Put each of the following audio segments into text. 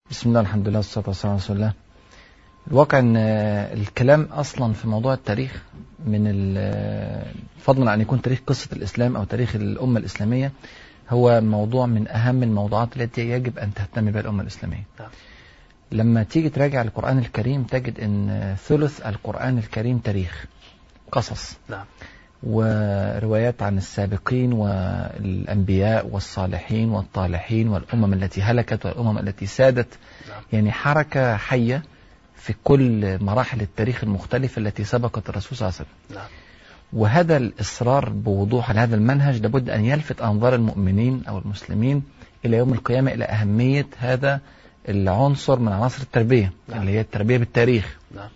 بسم الله الحمد لله والصلاة والسلام على رسول الله الواقع ان الكلام اصلا في موضوع التاريخ من ال- فضلا عن يكون تاريخ قصة الاسلام او تاريخ الامة الاسلامية هو موضوع من اهم الموضوعات التي يجب ان تهتم بها الامة الاسلامية نعم. لما تيجي تراجع القرآن الكريم تجد ان ثلث القرآن الكريم تاريخ قصص نعم وروايات عن السابقين والأنبياء والصالحين والطالحين والأمم التي هلكت والأمم التي سادت نعم يعني حركة حية في كل مراحل التاريخ المختلفة التي سبقت الرسول صلى الله عليه وسلم نعم وهذا الإصرار بوضوح على هذا المنهج لابد أن يلفت أنظار المؤمنين أو المسلمين إلى يوم القيامة إلى أهمية هذا العنصر من عناصر التربية نعم. اللي هي التربية بالتاريخ نعم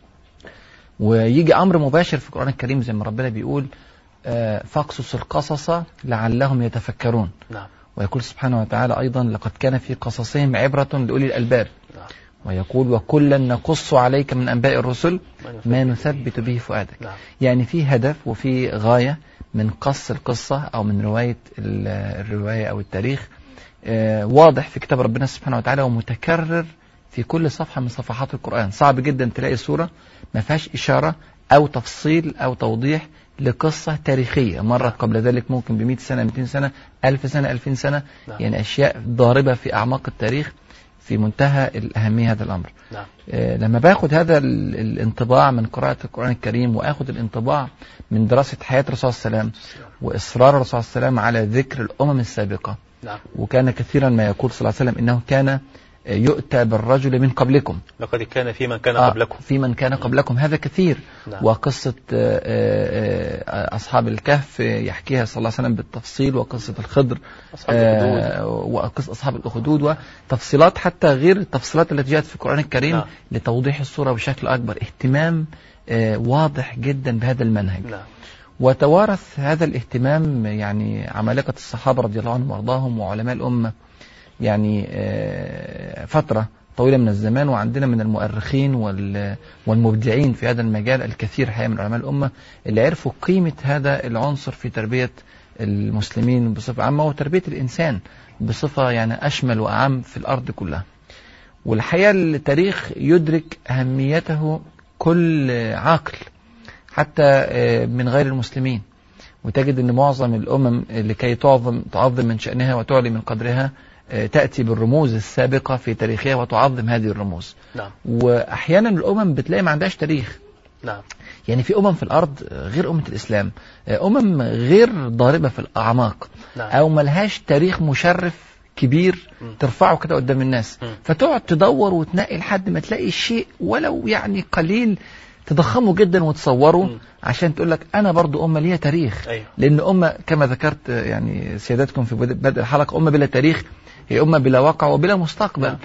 ويجي امر مباشر في القران الكريم زي ما ربنا بيقول آه، فاقصص القصص لعلهم يتفكرون نعم ويقول سبحانه وتعالى ايضا لقد كان في قصصهم عبره لاولي الالباب نعم ويقول وكلا نقص عليك من انباء الرسل ما يفهم؟ نثبت به فؤادك نعم يعني في هدف وفي غايه من قص القصه او من روايه ال- الروايه او التاريخ آه، واضح في كتاب ربنا سبحانه وتعالى ومتكرر في كل صفحه من صفحات القران صعب جدا تلاقي سوره ما فيهاش اشاره او تفصيل او توضيح لقصه تاريخيه مرت قبل ذلك ممكن ب 100 سنه 200 سنه 1000 سنه 2000 سنه نعم. يعني اشياء ضاربه في اعماق التاريخ في منتهى الاهميه هذا الامر نعم آه، لما باخد هذا ال- الانطباع من قراءة القرآن الكريم واخد الانطباع من دراسة حياة الرسول صلى الله عليه وسلم واصرار الرسول صلى الله عليه وسلم على ذكر الامم السابقة نعم وكان كثيرا ما يقول صلى الله عليه وسلم انه كان آه، يؤتى بالرجل من قبلكم لقد كان في من كان آه، قبلكم في من كان قبلكم هذا كثير نعم. وقصة آه، آه، آه، أصحاب الكهف آه، يحكيها صلى الله عليه وسلم بالتفصيل وقصة الخضر أصحاب الحدود آه، وقصة أصحاب الأخدود وتفصيلات حتى غير التفصيلات التي جاءت في القرآن الكريم نعم. لتوضيح الصورة بشكل أكبر اهتمام آه، واضح جدا بهذا المنهج نعم وتوارث هذا الاهتمام يعني عمالقة الصحابة رضي الله عنهم وارضاهم وعلماء الأمة يعني آه، فترة طويلة من الزمان وعندنا من المؤرخين وال- والمبدعين في هذا المجال الكثير حقيقة من علماء الأمة اللي عرفوا قيمة هذا العنصر في تربية المسلمين بصفة عامة وتربية الإنسان بصفة يعني أشمل وأعم في الأرض كلها والحقيقة التاريخ يدرك أهميته كل عاقل حتى آه، من غير المسلمين وتجد ان معظم الامم لكي تعظم تعظم من شانها وتعلي من قدرها آه، تاتي بالرموز السابقه في تاريخها وتعظم هذه الرموز نعم واحيانا الامم بتلاقي ما عندهاش تاريخ نعم يعني في امم في الارض غير امه الاسلام آه، امم غير ضاربه في الاعماق نعم او ملهاش تاريخ مشرف كبير مم. ترفعه كده قدام الناس مم. فتقعد تدور وتنقي لحد ما تلاقي شيء ولو يعني قليل تضخمه جدا وتصوره مم. عشان تقول لك انا برضو امه ليها تاريخ أيوه لان امه كما ذكرت آه، يعني سيادتكم في بدء بدء الحلقه امه بلا تاريخ هي امه بلا واقع وبلا مستقبل نعم.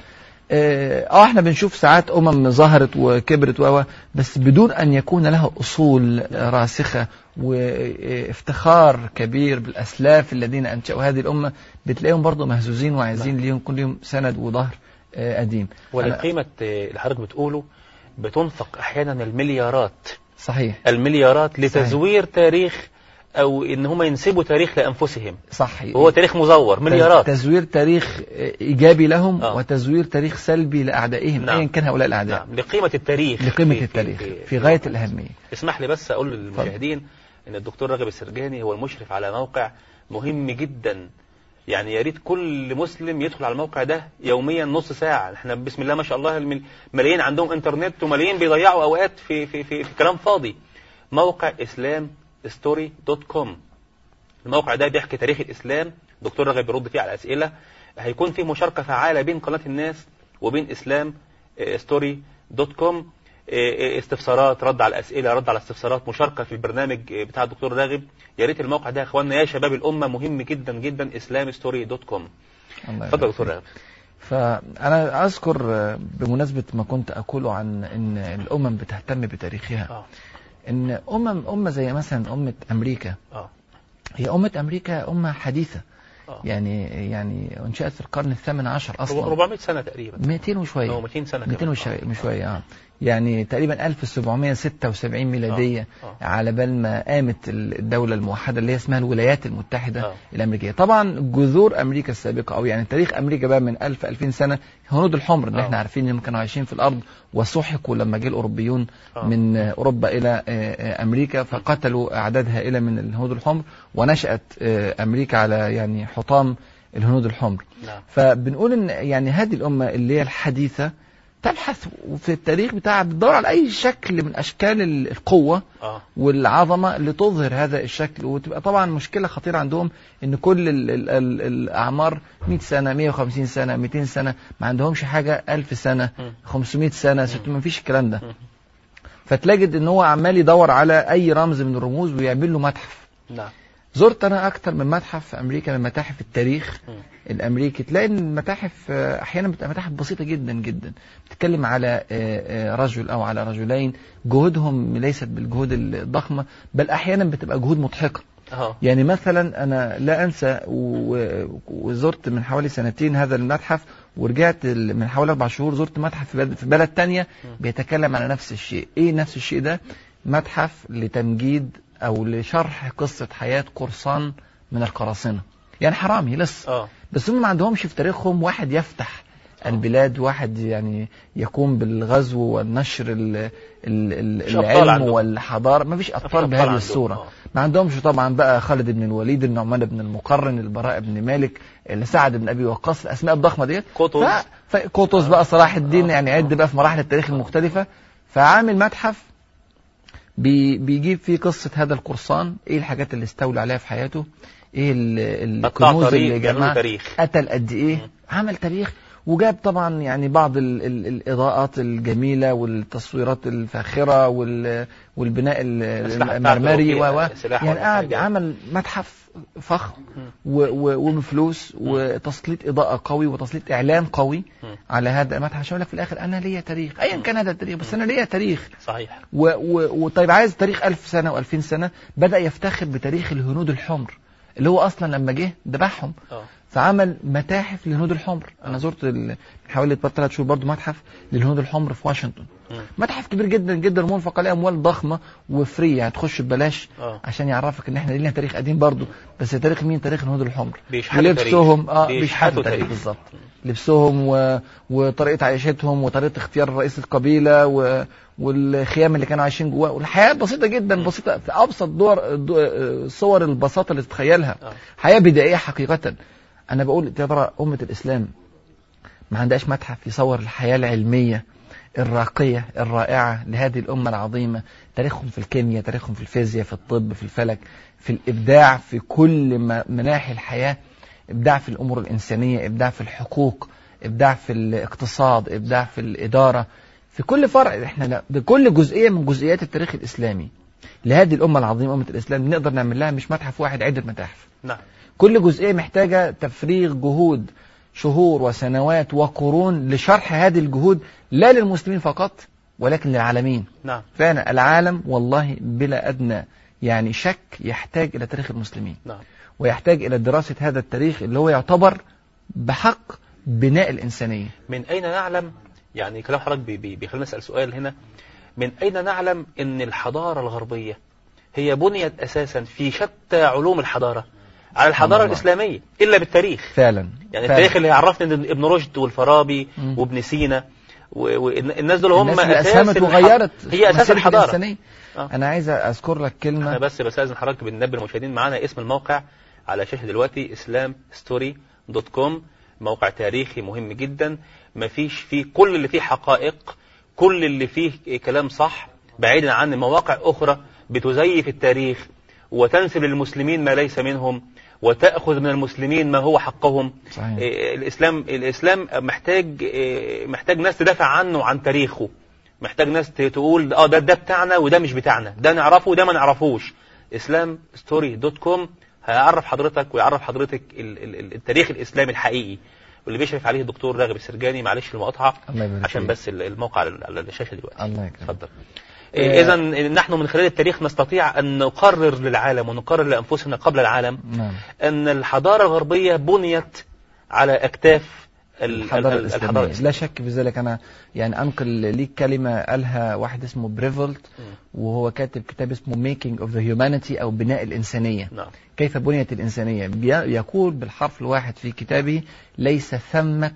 اه آه، احنا بنشوف ساعات امم ظهرت وكبرت و بس بدون ان يكون لها اصول آه، راسخه وافتخار كبير بالاسلاف الذين انشأوا هذه الامه بتلاقيهم برضو مهزوزين وعايزين ليهم كل يوم سند وظهر آه، قديم أنا- ولقيمة آه، اللي حضرتك بتقوله بتنفق أحيانا المليارات صحيح المليارات لتزوير تاريخ أو إن هم ينسبوا تاريخ لأنفسهم صح وهو تاريخ مزور مليارات تزوير تاريخ آه، ايجابي لهم آه. وتزوير تاريخ سلبي لاعدائهم نعم. ايا كان هؤلاء الاعداء نعم لقيمة التاريخ لقيمه في- في- التاريخ في- في غايه الواقع. الاهميه اسمح لي بس اقول للمشاهدين ان الدكتور راغب السرجاني هو المشرف على موقع مهم جدا يعني يا ريت كل مسلم يدخل على الموقع ده يوميا نص ساعه احنا بسم الله ما شاء الله المل- ملايين عندهم انترنت وملايين بيضيعوا اوقات في في في, في كلام فاضي موقع اسلام ستوري دوت كوم الموقع ده بيحكي تاريخ الاسلام دكتور راغب بيرد فيه على اسئله هيكون في مشاركه فعاله بين قناه الناس وبين اسلام ستوري دوت كوم استفسارات رد على الاسئله رد على استفسارات مشاركه في البرنامج آه، بتاع الدكتور راغب يا ريت الموقع ده يا اخواننا يا شباب الامه مهم جدا جدا اسلام ستوري دوت كوم الله اتفضل يبارك يا دكتور فيك. راغب فانا اذكر آه، بمناسبه ما كنت اقوله عن ان الامم بتهتم بتاريخها اه ان امم امه زي مثلا امه امريكا اه هي امه امريكا امه حديثه اه يعني يعني انشات في القرن الثامن عشر اصلا 400 سنه تقريبا 200 او وشويه 200 سنه 200 كمان. وشويه آه. شويه اه يعني تقريبا 1776 ميلادية آه، آه. على بال ما قامت الدولة الموحدة اللي هي اسمها الولايات المتحدة آه. الأمريكية طبعا جذور أمريكا السابقة أو يعني تاريخ أمريكا بقى من 1000 2000 سنة هنود الحمر اللي آه. احنا عارفين انهم كانوا عايشين في الأرض وسحقوا لما جه الأوروبيون آه. من آه، أوروبا إلى آه، آه، أمريكا فقتلوا أعداد هائلة من الهنود الحمر ونشأت آه، أمريكا على يعني حطام الهنود الحمر نعم فبنقول ان يعني هذه الامه اللي هي الحديثه تبحث في التاريخ بتاعها بتدور على اي شكل من اشكال ال- القوه اه والعظمه اللي تظهر هذا الشكل وتبقى طبعا مشكله خطيره عندهم ان كل ال ال ال الاعمار 100 سنه 150 سنه 200 سنه ما عندهمش حاجه 1000 سنه مم. 500 سنه 600 ما فيش الكلام ده مم. فتلاقي ان هو عمال يدور على اي رمز من الرموز ويعمل له متحف نعم زرت انا اكتر من متحف في امريكا من متاحف التاريخ مم. الامريكي تلاقي ان المتاحف آه، احيانا بتبقى متاحف بسيطه جدا جدا بتتكلم على آه، آه، رجل او على رجلين جهودهم ليست بالجهود الضخمه بل احيانا بتبقى جهود مضحكه اه يعني مثلا انا لا انسى و- وزرت من حوالي سنتين هذا المتحف ورجعت ال- من حوالي اربع شهور زرت متحف في بلد, في بلد تانية بيتكلم على نفس الشيء ايه نفس الشيء ده متحف لتمجيد او لشرح قصه حياه قرصان من القراصنه يعني حرامي لسه اه بس هم ما عندهمش في تاريخهم واحد يفتح البلاد واحد يعني يقوم بالغزو والنشر ال ال ال مش أبطال العلم عندهم. والحضارة ما فيش مفيش أبطال أبطال بهذه عندهم. الصورة آه. ما عندهمش طبعا بقى خالد بن الوليد النعمان بن المقرن البراء بن مالك سعد بن أبي وقاص الأسماء الضخمة ديت قطز. ف- فقطز بقى صلاح الدين آه. يعني عد بقى في مراحل التاريخ المختلفة فعامل متحف بي بيجيب فيه قصة هذا القرصان ايه الحاجات اللي استولى عليها في حياته ايه ال- قطاع الكنوز طريق اللي بيعملوا جمعها تاريخ قتل قد ايه مم. عمل تاريخ وجاب طبعا يعني بعض ال ال الاضاءات الجميله والتصويرات الفاخره وال والبناء ال- الأسلحة المرمري بتاعته و و- فيه سلاح يعني ولا قعد حاجة. عمل متحف فخم مم. و- و- وبفلوس وتسليط اضاءه قوي وتسليط اعلام قوي مم. على هذا المتحف عشان يقول لك في الاخر انا ليا تاريخ ايا كان هذا التاريخ بس انا ليا تاريخ صحيح و و وطيب عايز تاريخ ألف سنة وألفين سنة بدأ يفتخر بتاريخ الهنود الحمر اللي هو أصلا لما جه ذبحهم اه فعمل متاحف للهنود الحمر أنا زرت ال- من حوالي ثلاث شهور برضو متحف للهنود الحمر في واشنطن مم. متحف كبير جدا جدا ومنفق عليه أموال ضخمة وفري يعني تخش ببلاش اه عشان يعرفك ان احنا لينا تاريخ قديم برضو بس تاريخ مين تاريخ الهنود الحمر بيشحتوا ولبسهم تاريخ. اه بيشحتوا بيشحتوا تاريخ تاريخ. بالظبط لبسهم و... وطريقه عيشتهم وطريقه اختيار رئيس القبيله و... والخيام اللي كانوا عايشين جواه والحياه بسيطه جدا بسيطه في ابسط دور دو... آه، صور البساطه اللي تتخيلها آه. حياه بدائيه حقيقه انا بقول يا ترى امه الاسلام ما عندهاش متحف يصور الحياه العلميه الراقيه الرائعه لهذه الامه العظيمه تاريخهم في الكيمياء تاريخهم في الفيزياء في الطب في الفلك في الابداع في كل م- مناحي الحياه ابداع في الامور الانسانيه ابداع في الحقوق ابداع في الاقتصاد ابداع في الاداره في كل فرع احنا لا بكل جزئيه من جزئيات التاريخ الاسلامي لهذه الامه العظيمه امه الاسلام نقدر نعمل لها مش متحف واحد عده متاحف نعم كل جزئيه محتاجه تفريغ جهود شهور وسنوات وقرون لشرح هذه الجهود لا للمسلمين فقط ولكن للعالمين نعم فعلا العالم والله بلا ادنى يعني شك يحتاج الى تاريخ المسلمين نعم ويحتاج الى دراسه هذا التاريخ اللي هو يعتبر بحق بناء الانسانيه من أين نعلم يعني كلام حضرتك بي- بي- بيخلينا نسأل سؤال هنا من أين نعلم أن الحضارة الغربية هي بنيت أساسا في شتى علوم الحضارة على الحضارة الله. الإسلامية إلا بالتاريخ فعلا يعني فعلا. التاريخ اللي يعرفنا ان ابن رشد والفارابي مم. وابن سينا والناس دول هم الناس اللي اساس اسهمت الح- وغيرت هي اساس مسيرة الحضاره الإنسانية. آه. انا عايز اذكر لك انا كلمه بس بستاذن حضرتك بننبه المشاهدين معانا اسم الموقع على شاشه دلوقتي اسلام ستوري دوت كوم موقع تاريخي مهم جدا مفيش فيه كل اللي فيه حقائق كل اللي فيه كلام صح بعيدا عن مواقع اخرى بتزيف التاريخ وتنسب للمسلمين ما ليس منهم وتأخذ من المسلمين ما هو حقهم صحيح. إيه، الإسلام الإسلام محتاج إيه، محتاج ناس تدافع عنه وعن تاريخه محتاج ناس ت- تقول اه ده ده بتاعنا وده مش بتاعنا ده نعرفه وده ما نعرفوش اسلام ستوري دوت كوم هيعرف حضرتك ويعرف حضرتك ال- ال- ال- التاريخ الاسلامي الحقيقي واللي بيشرف عليه الدكتور راغب السرجاني معلش المقاطعه الله يبارك عشان فيك. بس ال- الموقع على على الشاشه دلوقتي الله يكرمك اتفضل إيه. اذا نحن من خلال التاريخ نستطيع ان نقرر للعالم ونقرر لانفسنا قبل العالم نعم أن الحضارة الغربية بنيت على أكتاف الحضارة الإسلامية لا شك في ذلك أنا يعني أنقل ليك كلمة قالها واحد اسمه بريفولت وهو كاتب كتاب اسمه Making of the Humanity أو بناء الإنسانية نعم. كيف بنيت الإنسانية يقول بالحرف الواحد في كتابه ليس ثمة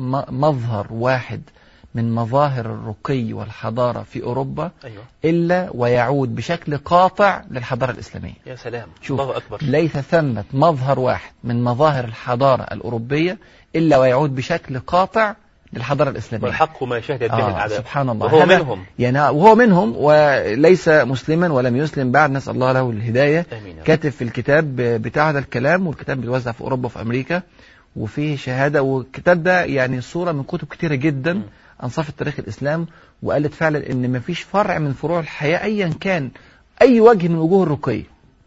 مظهر واحد من مظاهر الرقي والحضارة في أوروبا أيوة. إلا ويعود بشكل قاطع للحضارة الإسلامية يا سلام شوف الله أكبر ليس ثمة مظهر واحد من مظاهر الحضارة الأوروبية إلا ويعود بشكل قاطع للحضارة الإسلامية والحق ما شهدت به آه الأعداء سبحان الله وهو هذا- منهم يعني وهو منهم وليس مسلما ولم يسلم بعد نسأل الله له الهداية آمين يا رب. كاتب في الكتاب بتاع هذا الكلام والكتاب بيتوزع في أوروبا وفي أمريكا وفيه شهادة والكتاب ده يعني صورة من كتب كتيرة جدا م. أنصفت تاريخ الإسلام وقالت فعلا إن مفيش فرع من فروع الحياة أيا كان أي وجه من وجوه الرقي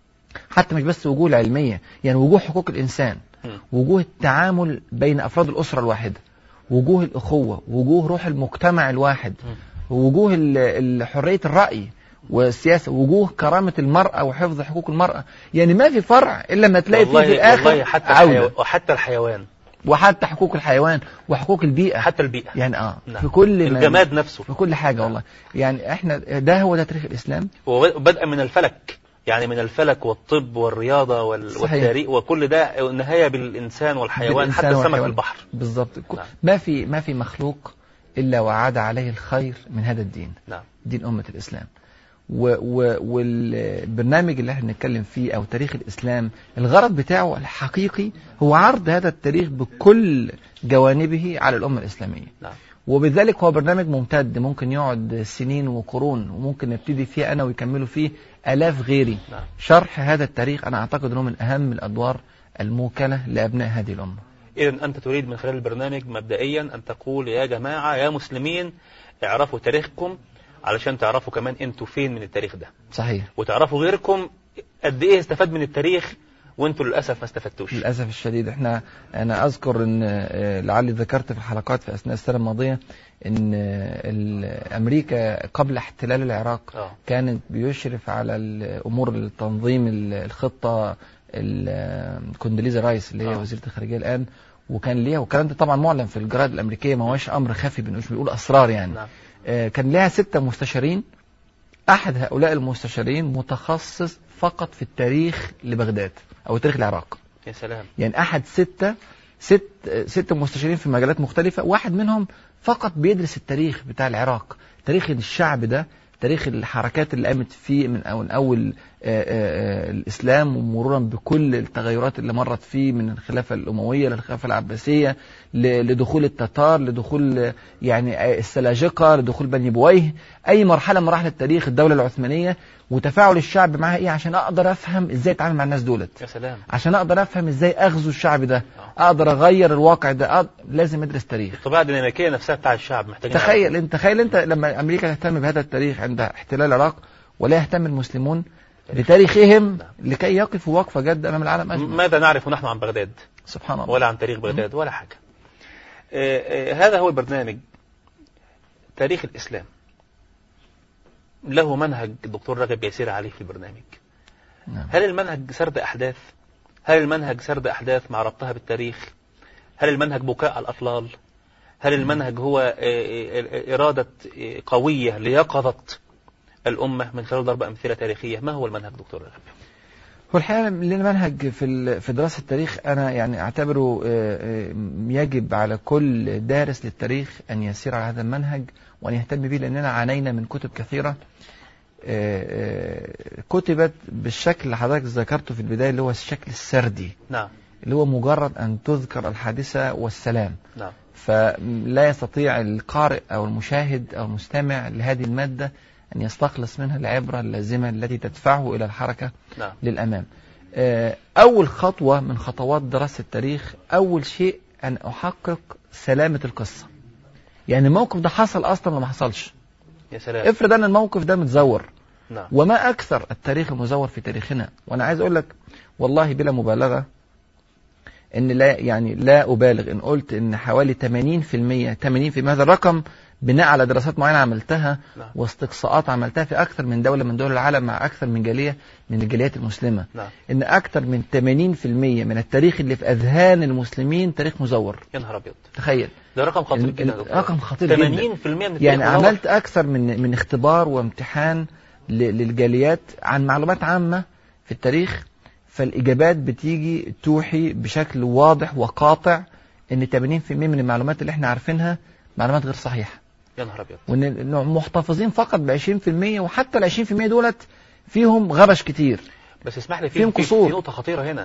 حتى مش بس وجوه العلمية يعني وجوه حقوق الإنسان م. وجوه التعامل بين أفراد الأسرة الواحدة وجوه الأخوة وجوه روح المجتمع الواحد وجوه ال- ال- حرية الرأي والسياسة وجوه كرامة المرأة وحفظ حقوق المرأة يعني ما في فرع إلا ما تلاقي فيه والله في الآخر والله حتى عودة الحيو... وحتى الحيوان وحتى حقوق الحيوان وحقوق البيئة حتى البيئة يعني اه نعم. في كل ما- الجماد نفسه في كل حاجة والله يعني احنا ده هو ده تاريخ الإسلام وبدءا من الفلك يعني من الفلك والطب والرياضة وال... صحيح. والتاريخ وكل ده النهاية بالإنسان والحيوان بالإنسان حتى السمك والحيوان. البحر بالظبط ك- نعم. ما في ما في مخلوق إلا وعاد عليه الخير من هذا الدين نعم دين أمة الإسلام و و والبرنامج اللي احنا بنتكلم فيه أو تاريخ الإسلام الغرض بتاعه الحقيقي هو عرض هذا التاريخ بكل جوانبه على الأمة الإسلامية نعم وبذلك هو برنامج ممتد ممكن يقعد سنين وقرون وممكن نبتدي فيه أنا ويكملوا فيه آلاف غيري نعم شرح هذا التاريخ أنا أعتقد أنه من أهم الأدوار الموكلة لأبناء هذه الأمة إذا أنت تريد من خلال البرنامج مبدئيا أن تقول يا جماعة يا مسلمين اعرفوا تاريخكم علشان تعرفوا كمان أنتوا فين من التاريخ ده صحيح وتعرفوا غيركم قد إيه استفاد من التاريخ وأنتوا للأسف ما استفدتوش للأسف الشديد احنا أنا أذكر أن آه، لعلي ذكرت في الحلقات في أثناء السنة الماضية أن آه، ال- أمريكا قبل احتلال العراق آه. كانت بيشرف على الأمور التنظيم ال- الخطة ال- آه، كوندوليزا رايس اللي هي آه. وزيرة الخارجية الآن وكان ليها والكلام ده طبعا معلن في الجرائد الأمريكية ما هوش أمر خفي مش بيقول أسرار يعني نعم آه، كان لها ستة مستشارين أحد هؤلاء المستشارين متخصص فقط في التاريخ لبغداد أو تاريخ العراق يا سلام يعني أحد ستة ست ست مستشارين في مجالات مختلفة واحد منهم فقط بيدرس التاريخ بتاع العراق تاريخ الشعب ده تاريخ الحركات اللي قامت فيه من أول, من أول آه، آه، آه، الإسلام ومرورا بكل التغيرات اللي مرت فيه من الخلافة الأموية للخلافة العباسية ل- لدخول التتار لدخول آه، يعني آه، السلاجقة لدخول بني بويه أي مرحلة من مراحل التاريخ الدولة العثمانية وتفاعل الشعب معاها إيه عشان أقدر أفهم إزاي أتعامل مع الناس دولت يا سلام عشان اقدر افهم ازاي اغزو الشعب ده آه. اقدر اغير الواقع ده أقدر لازم ادرس تاريخ الطبيعة الديناميكية نفسها بتاع الشعب محتاجين تخيل انت تخيل انت لما امريكا تهتم بهذا التاريخ عند احتلال العراق ولا يهتم المسلمون بتاريخهم نعم. لكي يقفوا وقفه جاده امام العالم نعرف. اجمع ماذا نعرف نحن عن بغداد سبحان الله ولا عن تاريخ بغداد ولا حاجة آه، آه، هذا هو البرنامج تاريخ الإسلام له منهج الدكتور رجب يسير عليه في البرنامج نعم. هل المنهج سرد أحداث هل المنهج سرد أحداث مع ربطها بالتاريخ هل المنهج بكاء على الأطلال هل المنهج هو آه، آه، إرادة آه، قوية ليقظة الأمة من خلال ضرب أمثلة تاريخية ما هو المنهج دكتور رجب هو الحقيقه لنا منهج في ال- في دراسه التاريخ انا يعني اعتبره آه، آه، يجب على كل دارس للتاريخ ان يسير على هذا المنهج وان يهتم به لاننا عانينا من كتب كثيره آه، آه، كتبت بالشكل اللي حضرتك ذكرته في البدايه اللي هو الشكل السردي نعم اللي هو مجرد ان تذكر الحادثه والسلام نعم فلا يستطيع القارئ او المشاهد او المستمع لهذه الماده ان يستخلص منها العبره اللازمه التي تدفعه الى الحركه نعم للأمام آه، أول خطوة من خطوات دراسة التاريخ أول شيء أن أحقق سلامة القصة يعني الموقف ده حصل أصلا ولا ما حصلش يا سلام افرض أن الموقف ده متزور نعم وما أكثر التاريخ المزور في تاريخنا وأنا عايز أقول لك والله بلا مبالغة ان لا يعني لا ابالغ ان قلت ان حوالي 80% 80% هذا الرقم بناء على دراسات معينه عملتها نعم. واستقصاءات عملتها في اكثر من دوله من دول العالم مع اكثر من جاليه من الجاليات المسلمه نعم ان اكثر من 80% من التاريخ اللي في اذهان المسلمين تاريخ مزور يا نهار ابيض تخيل ده رقم خطير ال- جدا يا دكتور. رقم خطير جدا 80% من التاريخ يعني مزور. عملت اكثر من من اختبار وامتحان ل- للجاليات عن معلومات عامه في التاريخ فالاجابات بتيجي توحي بشكل واضح وقاطع ان 80% من المعلومات اللي احنا عارفينها معلومات غير صحيحه يا نهار ابيض وان إنه محتفظين فقط ب 20% وحتى ال 20% دولت فيهم غبش كتير بس اسمح لي في فيهم في, قصور. في نقطة خطيرة هنا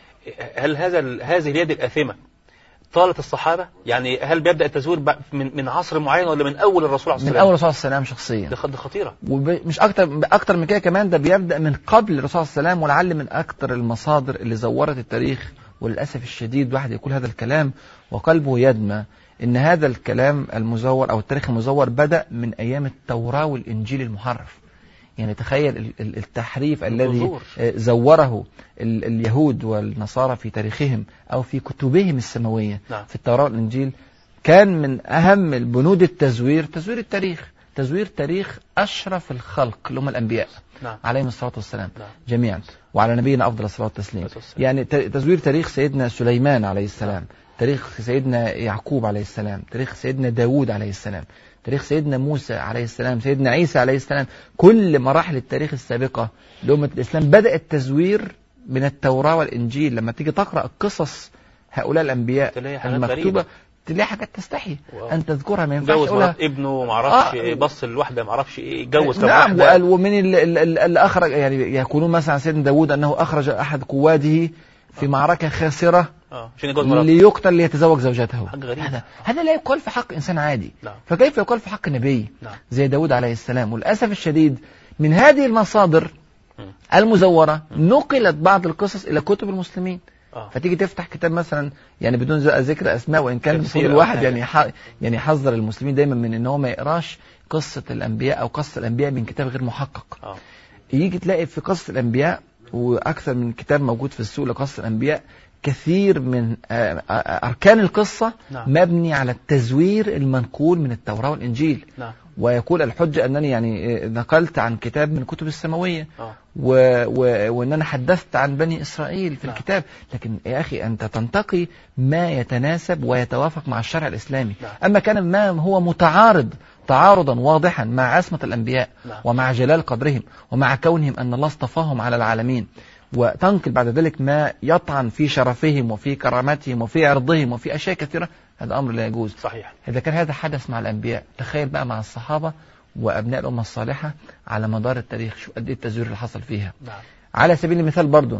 هل هذا ال- هذه اليد الآثمة طالت الصحابة يعني هل بيبدأ التزوير بق- من من عصر معين ولا من أول الرسول عليه من الصلاة اول والسلام الرسول صلى الله عليه وسلم شخصيا ده خ- ده خطيرة ومش اكتر اكتر من كده كمان ده بيبدا من قبل الرسول صلى الله عليه وسلم ولعل من اكتر المصادر اللي زورت التاريخ وللاسف الشديد واحد يقول هذا الكلام وقلبه يدمى ان هذا الكلام المزور او التاريخ المزور بدا من ايام التوراه والانجيل المحرف يعني تخيل ال- ال- التحريف الذي الجذور. آه، زوره ال- اليهود والنصارى في تاريخهم او في كتبهم السماويه نعم. في التوراه والانجيل كان من اهم البنود التزوير تزوير التاريخ تزوير تاريخ اشرف الخلق اللي هم الانبياء نعم عليهم الصلاه والسلام نعم جميعا وعلى نبينا افضل الصلاه والتسليم عليه الصلاة والسلام. يعني ت- تزوير تاريخ سيدنا سليمان عليه السلام تاريخ سيدنا يعقوب عليه السلام تاريخ سيدنا داود عليه السلام تاريخ سيدنا موسى عليه السلام سيدنا عيسى عليه السلام كل مراحل التاريخ السابقة لأمة الإسلام بدأ التزوير من التوراة والإنجيل لما تيجي تقرأ قصص هؤلاء الأنبياء تلاقي حاجات المكتوبة غريبة. تلاقي حاجات تستحي واو. أن تذكرها ما ينفعش جوز تقولها مرات ابنه ما اعرفش آه. بص لواحده ما اعرفش ايه اتجوز كم نعم واحدة. وقال ومن اللي, اللي اللي اخرج يعني يقولون مثلا عن سيدنا داود انه اخرج احد قواده في معركه خاسره اه عشان يتجوز مراته ليقتل ليتزوج زوجته حاجة غريبة. هذا هذا لا يقال في حق انسان عادي نعم فكيف يقال في حق نبي نعم زي داود عليه السلام وللاسف الشديد من هذه المصادر مم. المزوره نقلت بعض القصص الى كتب المسلمين اه فتيجي تفتح كتاب مثلا يعني بدون ز- ذكر اسماء وان كان تفسير المفروض أو الواحد حاجة. يعني ح... يعني يحذر المسلمين دايما من ان هو ما يقراش قصه الانبياء او قصه الانبياء من كتاب غير محقق اه يجي تلاقي في قصة الأنبياء وأكثر من كتاب موجود في السوق لقصة الأنبياء كثير من آه، آه، أركان القصة نعم. مبني على التزوير المنقول من التوراة والإنجيل نعم ويقول الحجة أنني يعني آه، نقلت عن كتاب من الكتب السماوية اه و... و... وان انا حدثت عن بني اسرائيل في نعم. الكتاب لكن يا اخي انت تنتقي ما يتناسب ويتوافق مع الشرع الاسلامي نعم. اما كان ما هو متعارض تعارضا واضحا مع عصمة الانبياء نعم. ومع جلال قدرهم ومع كونهم ان الله اصطفاهم على العالمين وتنقل بعد ذلك ما يطعن في شرفهم وفي كرامتهم وفي عرضهم وفي اشياء كثيره هذا امر لا يجوز صحيح إذا كان هذا حدث مع الأنبياء تخيل بقى مع الصحابة وأبناء الأمة الصالحة على مدار التاريخ شو قد إيه التزوير اللي حصل فيها نعم على سبيل المثال برضو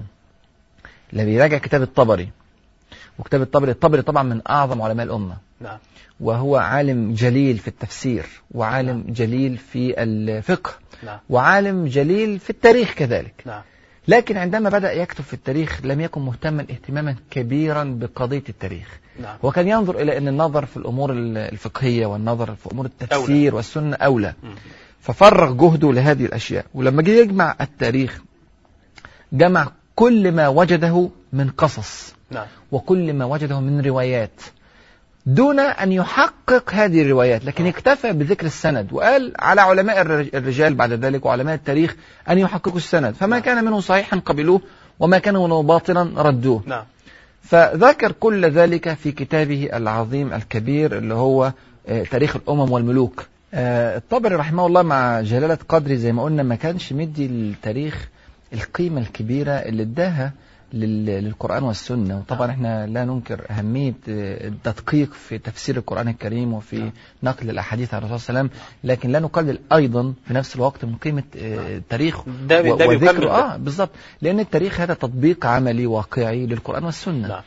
اللي بيراجع كتاب الطبري وكتاب الطبري الطبري طبعا من أعظم علماء الأمة نعم وهو عالم جليل في التفسير وعالم جليل في الفقه نعم وعالم جليل في التاريخ كذلك نعم لكن عندما بدأ يكتب في التاريخ لم يكن مهتما اهتماما كبيرا بقضية التاريخ نعم هو كان ينظر إلى أن النظر في الأمور الفقهية والنظر في أمور التفسير والسنة أولى مم. ففرغ جهده لهذه الأشياء ولما جه يجمع التاريخ جمع كل ما وجده من قصص نعم وكل ما وجده من روايات دون أن يحقق هذه الروايات لكن اكتفى بذكر السند وقال على علماء الرج- الرجال بعد ذلك وعلماء التاريخ أن يحققوا السند فما نعم. كان منه صحيحا قبلوه وما كان منه باطلا ردوه نعم فذكر كل ذلك في كتابه العظيم الكبير اللي هو آه، تاريخ الأمم والملوك آه، الطبري رحمه الله مع جلالة قدري زي ما قلنا ما كانش مدي التاريخ القيمة الكبيرة اللي اداها لل- للقرآن والسنة وطبعا نعم. احنا لا ننكر أهمية آه، التدقيق في تفسير القرآن الكريم وفي نعم. نقل الأحاديث عن الرسول صلى الله عليه وسلم لكن لا نقلل أيضا في نفس الوقت من قيمة آه، نعم. التاريخ ده بي- و- ده بيكمل وذكره ده. اه بالظبط لأن التاريخ هذا تطبيق عملي واقعي للقرآن والسنة نعم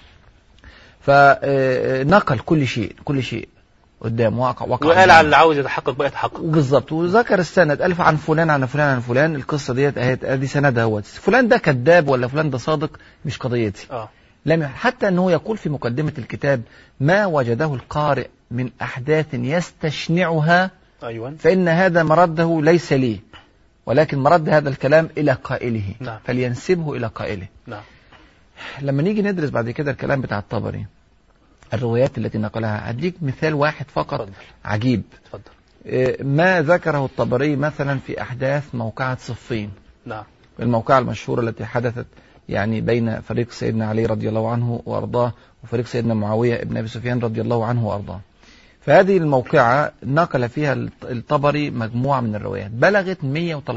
فنقل كل شيء كل شيء قدام واقع واقع وقال قدام. على اللي عاوز يتحقق بقى يتحقق بالظبط وذكر السند ألف عن فلان عن فلان عن فلان القصة ديت اهي ادي سندها هو فلان ده كذاب ولا فلان ده صادق مش قضيتي اه لم يح- حتى انه يقول في مقدمة الكتاب ما وجده القارئ من احداث يستشنعها ايوه فان هذا مرده ليس لي ولكن مرد هذا الكلام الى قائله نعم. فلينسبه الى قائله نعم لما نيجي ندرس بعد كده الكلام بتاع الطبري الروايات التي نقلها هديك مثال واحد فقط اتفضل عجيب اتفضل إيه، ما ذكره الطبري مثلا في أحداث موقعة صفين نعم الموقعة المشهورة التي حدثت يعني بين فريق سيدنا علي رضي الله عنه وأرضاه وفريق سيدنا معاوية ابن أبي سفيان رضي الله عنه وأرضاه فهذه الموقعة نقل فيها الط- الطبري مجموعة من الروايات بلغت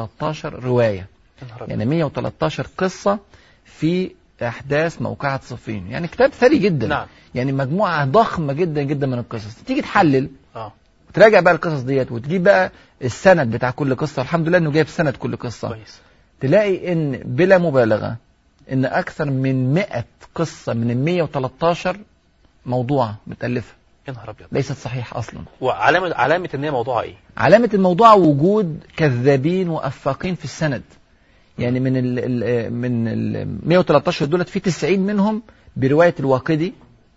113 رواية يا نهار أبيض. يعني 113 قصة في أحداث موقعة صفين يعني كتاب ثري جدا نعم يعني مجموعة ضخمة جدا جدا من القصص تيجي تحلل اه وتراجع بقى القصص ديت وتجيب بقى السند بتاع كل قصة الحمد لله انه جايب سند كل قصة كويس تلاقي ان بلا مبالغة ان اكثر من 100 قصة من ال 113 موضوعة متألفة يا نهار ابيض ليست صحيحة اصلا وعلامه علامه ان هي موضوعها ايه علامة الموضوع وجود كذابين وافاقين في السند يعني من ال ال من ال 113 دولت في 90 منهم برواية الواقدي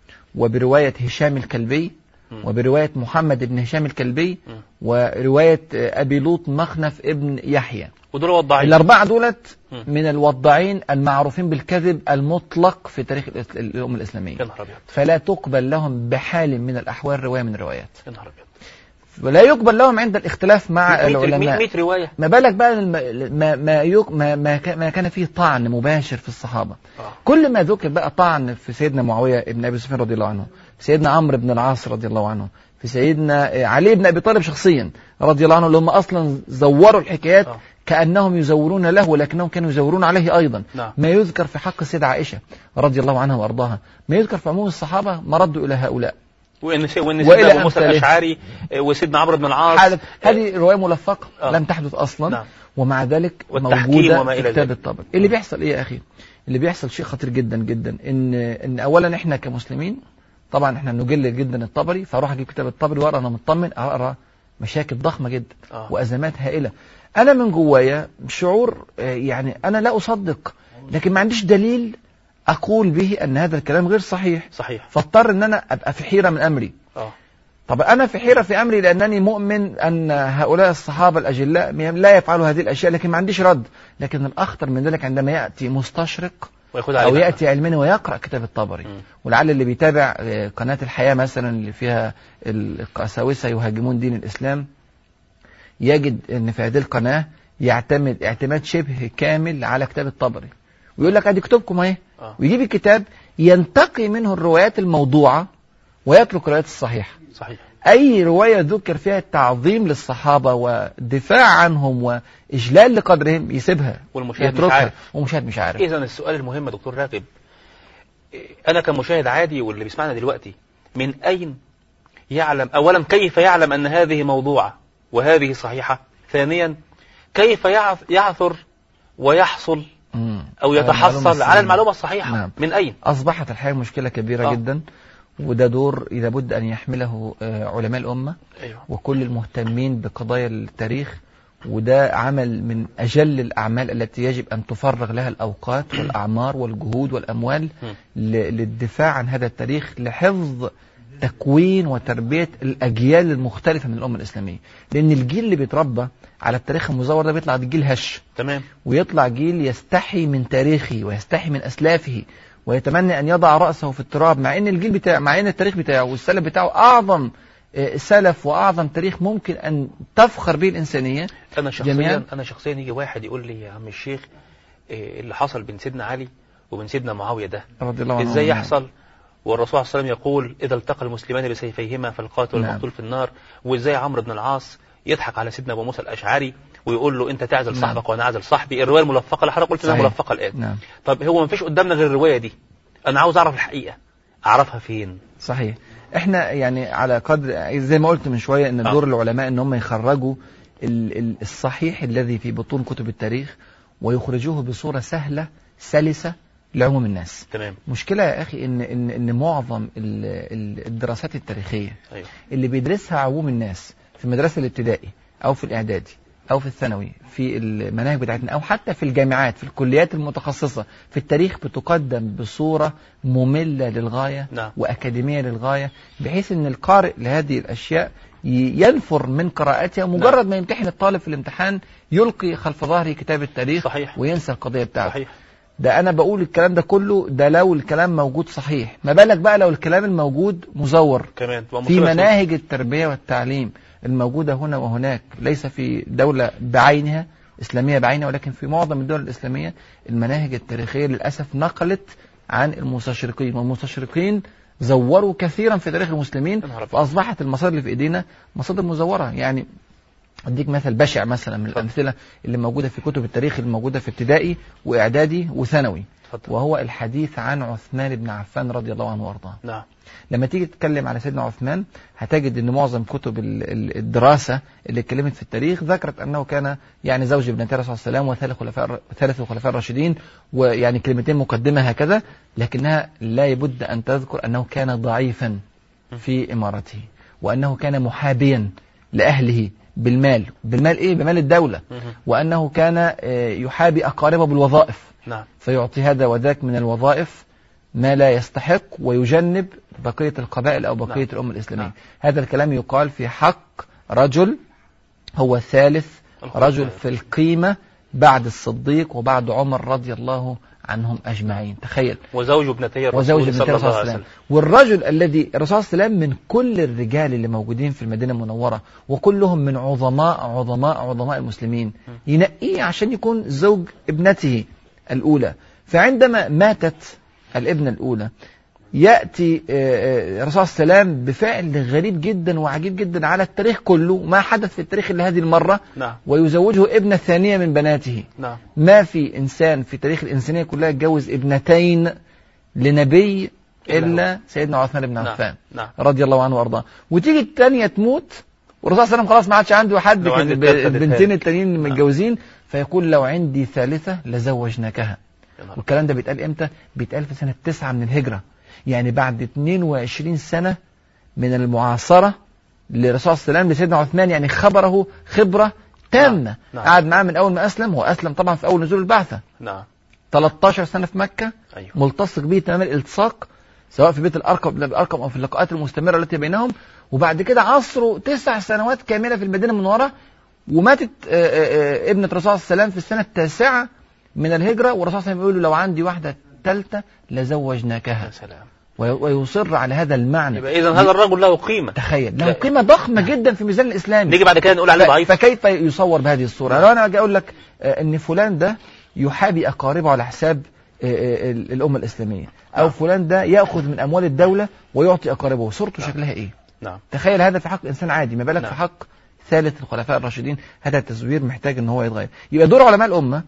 وبرواية هشام الكلبي مم. وبرواية محمد بن هشام الكلبي مم. ورواية أبي لوط مخنف ابن يحيى ودول وضعين الأربعة دولت مم. من الوضاعين المعروفين بالكذب المطلق في تاريخ الإس- الأمة الإسلامية يا نهار ابيض فلا تقبل لهم بحال من الأحوال رواية من الروايات يا نهار ابيض ولا يقبل لهم عند الاختلاف مع 100 العلماء 100 روايه ما بالك بقى الم- ما ما, يق... ما, ما, كان- ما كان فيه طعن مباشر في الصحابة اه كل ما ذكر بقى طعن في سيدنا معاوية ابن أبي سفيان رضي الله عنه في سيدنا عمرو بن العاص رضي الله عنه في سيدنا علي بن أبي طالب شخصيا رضي الله عنه اللي هم أصلا زوروا الحكايات آه. كأنهم يزورون له ولكنهم كانوا يزورون عليه أيضا نعم ما يذكر في حق السيدة عائشة رضي الله عنها وأرضاها ما يذكر في عموم الصحابة ما ردوا إلى هؤلاء وان سي- وان وإلى سيدنا ابو موسى أمثاله. الاشعري آه، وسيدنا عمرو بن العاص حالة هذه رواية ملفقة آه. لم تحدث أصلا نعم ومع ذلك والتحكيم موجودة وما في إلى كتاب ذلك. الطبري اللي بيحصل إيه يا أخي اللي بيحصل شيء خطير جدا جدا إن إن أولا إحنا كمسلمين طبعا إحنا نجل جدا الطبري فأروح أجيب كتاب الطبري وأقرأ أنا مطمن أقرأ مشاكل ضخمة جدا اه وأزمات هائلة أنا من جوايا شعور آه، يعني أنا لا أصدق لكن ما عنديش دليل أقول به أن هذا الكلام غير صحيح صحيح فاضطر أن أنا أبقى في حيرة من أمري اه طب أنا في حيرة في أمري لأنني مؤمن أن هؤلاء الصحابة الأجلاء لا يفعلوا هذه الأشياء لكن ما عنديش رد لكن الأخطر من ذلك عندما يأتي مستشرق وياخد أو عليه يأتي علماني ويقرأ كتاب الطبري مم. ولعل اللي بيتابع آه، قناة الحياة مثلا اللي فيها القساوسة يهاجمون دين الإسلام يجد أن في هذه القناة يعتمد اعتماد شبه كامل على كتاب الطبري ويقول لك ادي كتبكم اهي اه ويجيب الكتاب ينتقي منه الروايات الموضوعة ويترك الروايات الصحيحة صحيح أي رواية ذكر فيها التعظيم للصحابة ودفاع عنهم وإجلال لقدرهم يسيبها والمشاهد مش يتركها عارف ومشاهد مش عارف اذا السؤال المهم يا دكتور راغب إيه، انا كمشاهد عادي واللي بيسمعنا دلوقتي من اين يعلم اولا كيف يعلم ان هذه موضوعه وهذه صحيحه ثانيا كيف يعث- يعثر ويحصل مم. او على المعلومة يتحصل على السليمة. المعلومه الصحيحه نعم. من اين أصبحت الحقيقة مشكلة كبيرة آه. جدا وده دور إذا بد أن يحمله آه، علماء الأمة ايوه وكل المهتمين بقضايا التاريخ وده عمل من أجل الأعمال التي يجب أن تفرغ لها الأوقات والأعمار والجهود والأموال مم. ل- للدفاع عن هذا التاريخ لحفظ تكوين وتربية الأجيال المختلفة من الأمة الإسلامية لأن الجيل اللي بيتربى على التاريخ المزور ده بيطلع جيل هش تمام ويطلع جيل يستحي من تاريخه ويستحي من أسلافه ويتمنى أن يضع رأسه في التراب مع أن الجيل بتاع مع أن التاريخ بتاعه والسلف بتاعه أعظم آه، سلف وأعظم تاريخ ممكن أن تفخر به الإنسانية انا شخصيا جميعاً؟ انا شخصيا يجي واحد يقول لي يا عم الشيخ إيه اللي حصل بين سيدنا علي وبين سيدنا معاويه ده رضي الله عنه ازاي يحصل والرسول صلى الله عليه وسلم يقول اذا التقى المسلمان بسيفيهما فالقاتل نعم. والمقتول في النار وازاي عمرو بن العاص يضحك على سيدنا ابو موسى الاشعري ويقول له انت تعزل نعم. صاحبك وانا اعزل صاحبي الروايه الملفقه اللي حضرتك قلت انها صحيح. ملفقه الان نعم طب هو ما فيش قدامنا غير الروايه دي انا عاوز اعرف الحقيقه اعرفها فين صحيح احنا يعني على قدر زي ما قلت من شوية ان آه. دور العلماء ان هم يخرجوا ال- ال- الصحيح الذي في بطون كتب التاريخ ويخرجوه بصورة سهلة سلسة لعموم الناس تمام مشكلة يا أخي إن إن إن معظم ال- ال- الدراسات التاريخية ايوه اللي بيدرسها عموم الناس في المدرسة الابتدائي أو في الإعدادي أو في الثانوي في المناهج بتاعتنا أو حتى في الجامعات في الكليات المتخصصة في التاريخ بتقدم بصورة مملة للغاية نعم. وأكاديمية للغاية بحيث إن القارئ لهذه الأشياء ي- ينفر من قراءتها مجرد ما يمتحن الطالب في الامتحان يلقي خلف ظهره كتاب التاريخ صحيح وينسى القضية بتاعته صحيح ده انا بقول الكلام ده كله ده لو الكلام موجود صحيح ما بالك بقى لو الكلام الموجود مزور كمان تبقى في مصيبة مناهج التربية والتعليم الموجودة هنا وهناك ليس في دولة بعينها إسلامية بعينها ولكن في معظم الدول الإسلامية المناهج التاريخية للأسف نقلت عن المستشرقين والمستشرقين زوروا كثيرا في تاريخ المسلمين يا نهار أبيض. فأصبحت المصادر اللي في إيدينا مصادر مزورة يعني أديك مثل بشع مثلا من الأمثلة اللي موجودة في كتب التاريخ الموجودة في ابتدائي وإعدادي وثانوي اتفضل. وهو الحديث عن عثمان بن عفان رضي الله عنه وارضاه نعم لما تيجي تتكلم على سيدنا عثمان هتجد ان معظم كتب ال- ال- الدراسه اللي اتكلمت في التاريخ ذكرت انه كان يعني زوج ابنتي الرسول صلى الله عليه وسلم وثالث خلفاء الر- ثالث الخلفاء الراشدين ويعني كلمتين مقدمه هكذا لكنها لا بد ان تذكر انه كان ضعيفا في امارته وانه كان محابيا لاهله بالمال بالمال ايه بمال الدوله مهم. وانه كان آه، يحابي اقاربه بالوظائف نعم فيعطي هذا وذاك من الوظائف ما لا يستحق ويجنب بقية القبائل أو بقية نعم. الأمة الإسلامية نعم. هذا الكلام يقال في حق رجل هو ثالث الخلفاء. رجل في القيمة بعد الصديق وبعد عمر رضي الله عنهم أجمعين تخيل وزوج ابنتي الرسول وزوج ابن صلى الرسول الله صلى الله عليه عليه وسلم وسلم والرجل الذي الرسول صلى الله عليه وسلم من كل الرجال اللي موجودين في المدينة المنورة وكلهم من عظماء عظماء عظماء المسلمين ينقيه عشان يكون زوج ابنته الأولى فعندما ماتت الابنة الأولى يأتي آه، آه، الرسول صلى الله عليه وسلم بفعل غريب جدا وعجيب جدا على التاريخ كله ما حدث في التاريخ إلا هذه المرة نعم ويزوجه ابنة ثانية من بناته نعم ما في إنسان في تاريخ الإنسانية كلها اتجوز ابنتين لنبي إلا إلا سيدنا عثمان بن نعم عفان نعم رضي الله عنه وارضاه وتيجي الثانيه تموت والرسول صلى الله عليه وسلم خلاص ما عادش عنده حد لو كان عندي ب- التالتة البنتين اديتها لك. التانيين نعم. متجوزين فيقول لو عندي ثالثه لزوجناكها يا نهار والكلام ده بيتقال امتى؟ بيتقال في سنه 9 من الهجره يعني بعد 22 سنه من المعاصره للرسول صلى الله عليه وسلم لسيدنا عثمان يعني خبره خبره تامه نعم. نعم. قعد معاه من اول ما اسلم هو اسلم طبعا في اول نزول البعثه نعم 13 سنه في مكه ايوه ملتصق به تمام الالتصاق سواء في بيت الارقم الارقم او في اللقاءات المستمره التي بينهم وبعد كده عصره تسع سنوات كامله في المدينه المنوره وماتت آه، آه، آه، ابنه الرسول صلى الله عليه وسلم في السنه التاسعه من الهجره والرسول صلى الله عليه وسلم يقول له لو عندي واحده ثالثه لزوجناكها يا سلام وي- ويصر على هذا المعنى يبقى اذا هذا الرجل له قيمه تخيل له لا. قيمه ضخمه جدا في الميزان الاسلامي نيجي بعد كده نقول عليه ف- ضعيف فكيف يصور بهذه الصورة لو أنا أجي أقول لك آه، أن فلان ده يحابي أقاربه على حساب آه، آه، ال- الأمة الإسلامية أو نعم. فلان ده يأخذ من أموال الدولة ويعطي أقاربه صورته شكلها إيه نعم تخيل هذا في حق إنسان عادي ما بالك نعم. في حق ثالث الخلفاء الراشدين هذا التزوير محتاج ان هو يتغير يبقى دور علماء الامه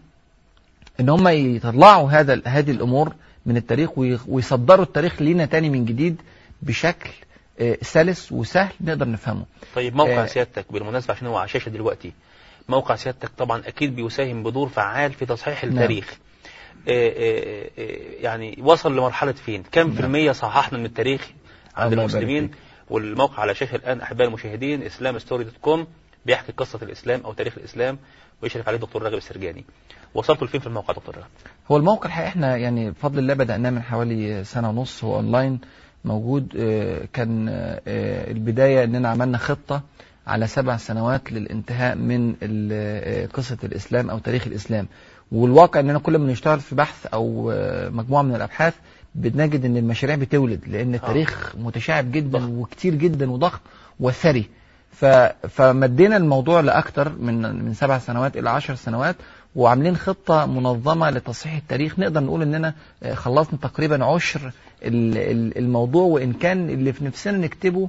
ان هم يطلعوا هذا هذه الامور من التاريخ وي- ويصدروا التاريخ لينا تاني من جديد بشكل آه، سلس وسهل نقدر نفهمه طيب موقع آه. سيادتك بالمناسبة عشان هو على الشاشة دلوقتي موقع سيادتك طبعا أكيد بيساهم بدور فعال في تصحيح نعم. التاريخ آه، آه، آه، يعني وصل لمرحلة فين كم في نعم. المية صححنا من التاريخ عند الله يبارك المسلمين فيك. والموقع على الشاشة الآن أحباء المشاهدين اسلام ستوري دوت كوم بيحكي قصة الإسلام أو تاريخ الإسلام ويشرف عليه الدكتور راغب السرجاني وصلتوا لفين في الموقع دكتور راغب هو الموقع الحقيقة احنا يعني بفضل الله بدأناه من حوالي سنة ونص هو اونلاين موجود آه، كان آه، البداية اننا عملنا خطة على سبع سنوات للانتهاء من ال- آه، قصة الاسلام او تاريخ الاسلام والواقع اننا كل ما نشتغل في بحث او آه، مجموعة من الابحاث بنجد ان المشاريع بتولد لان التاريخ متشعب جدا ضخم. وكتير جدا وضخم وثري ف... فمدينا الموضوع لاكثر من من سبع سنوات الى عشر سنوات وعاملين خطه منظمه لتصحيح التاريخ نقدر نقول اننا آه، خلصنا تقريبا عشر ال- ال- الموضوع وان كان اللي في نفسنا نكتبه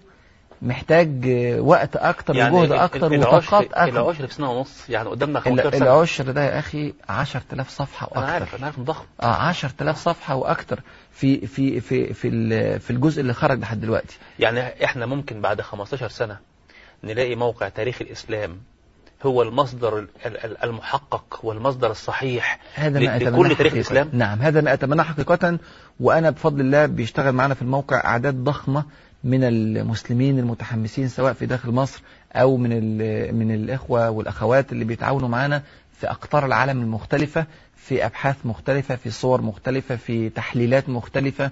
محتاج آه، وقت اكتر وجهد اكتر وطاقات اكتر العشر في سنة ونص يعني قدامنا ال- 15 سنة العشر ده يا اخي 10000 صفحه أنا واكتر عارف أنا عارف إنه ضخم اه 10000 صفحه واكتر في في في في ال- في الجزء اللي خرج لحد دلوقتي يعني احنا ممكن بعد 15 سنة نلاقي موقع تاريخ الإسلام هو المصدر ال- ال- المحقق والمصدر الصحيح هذا ل- ما أتمناه لكل تاريخ حقيقة. الإسلام نعم هذا ما أتمناه حقيقة وأنا بفضل الله بيشتغل معنا في الموقع أعداد ضخمة من المسلمين المتحمسين سواء في داخل مصر أو من ال- من الإخوة والأخوات اللي بيتعاونوا معنا في أقطار العالم المختلفة في أبحاث مختلفة في صور مختلفة في تحليلات مختلفة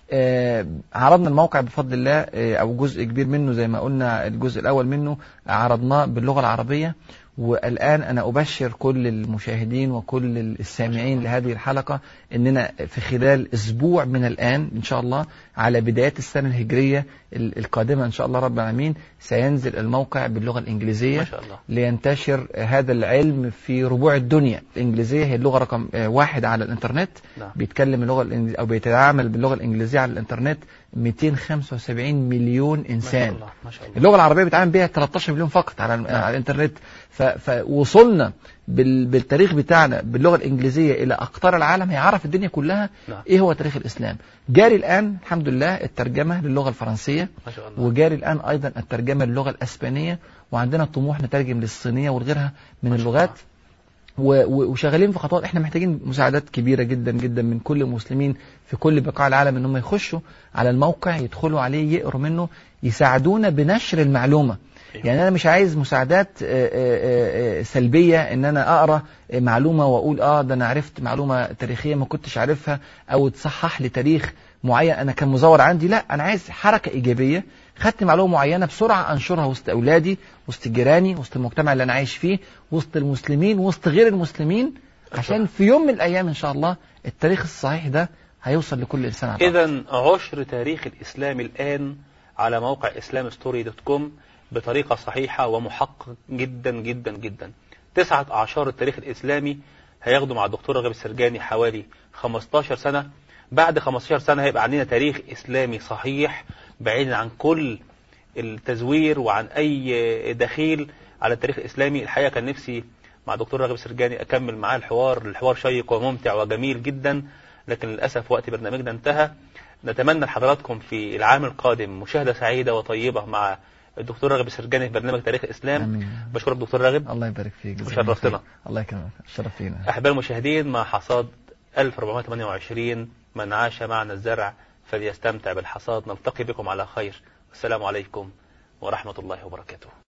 آه، عرضنا الموقع بفضل الله آه، أو جزء كبير منه زي ما قلنا الجزء الأول منه عرضناه باللغة العربية والآن أنا أبشر كل المشاهدين وكل السامعين لهذه الحلقة أننا في خلال أسبوع من الآن إن شاء الله على بداية السنة الهجرية القادمة إن شاء الله رب العالمين سينزل الموقع باللغة الإنجليزية ما شاء الله. لينتشر هذا العلم في ربوع الدنيا الإنجليزية هي اللغة رقم آه، واحد على الإنترنت نعم. بيتكلم اللغة الإنجليزية أو بيتعامل باللغة الإنجليزية على الإنترنت 275 مليون ما شاء إنسان الله ما شاء الله اللغة العربية بيتعامل بيها 13 مليون فقط على, على الانترنت ف- فوصلنا بال- بالتاريخ بتاعنا باللغة الإنجليزية إلى أقطار العالم هيعرف الدنيا كلها نعم. إيه هو تاريخ الإسلام جاري الآن الحمد لله الترجمة للغة الفرنسية ما شاء الله وجاري الآن أيضا الترجمة للغة الأسبانية وعندنا طموح نترجم للصينية وغيرها من ما شاء اللغات الله. و- و- وشغالين في خطوات احنا محتاجين مساعدات كبيره جدا جدا من كل المسلمين في كل بقاع العالم ان هم يخشوا على الموقع يدخلوا عليه يقروا منه يساعدونا بنشر المعلومه أيوة. يعني انا مش عايز مساعدات آه، آه، آه، سلبيه ان انا اقرا معلومه واقول اه ده انا عرفت معلومه تاريخيه ما كنتش عارفها او تصحح لي تاريخ معين انا كان مزور عندي لا انا عايز حركه ايجابيه خدت معلومه معينه بسرعه انشرها وسط اولادي وسط جيراني وسط المجتمع اللي انا عايش فيه وسط المسلمين وسط غير المسلمين عشان في يوم من الايام ان شاء الله التاريخ الصحيح ده هيوصل لكل انسان على الأرض. إذا عشر تاريخ الإسلام الآن على موقع اسلام ستوري دوت كوم بطريقة صحيحة ومحقق جدا جدا جدا تسعة أعشار التاريخ الإسلامي هياخدوا مع الدكتور رغب السرجاني حوالي 15 سنة بعد 15 سنة هيبقى عندنا تاريخ إسلامي صحيح بعيد عن كل التزوير وعن أي دخيل على التاريخ الإسلامي الحقيقة كان نفسي مع دكتور رغب السرجاني أكمل معاه الحوار الحوار شيق وممتع وجميل جدا لكن للأسف وقت برنامجنا انتهى نتمنى لحضراتكم في العام القادم مشاهدة سعيدة وطيبة مع الدكتور راغب السرجاني في برنامج تاريخ الإسلام آمين. بشكرك دكتور راغب الله يبارك فيك جزاك وشرفتنا. الله خير. الله يكرمك شرف فينا أحباب المشاهدين مع حصاد 1428 من عاش معنا الزرع فليستمتع بالحصاد نلتقي بكم على خير والسلام عليكم ورحمة الله وبركاته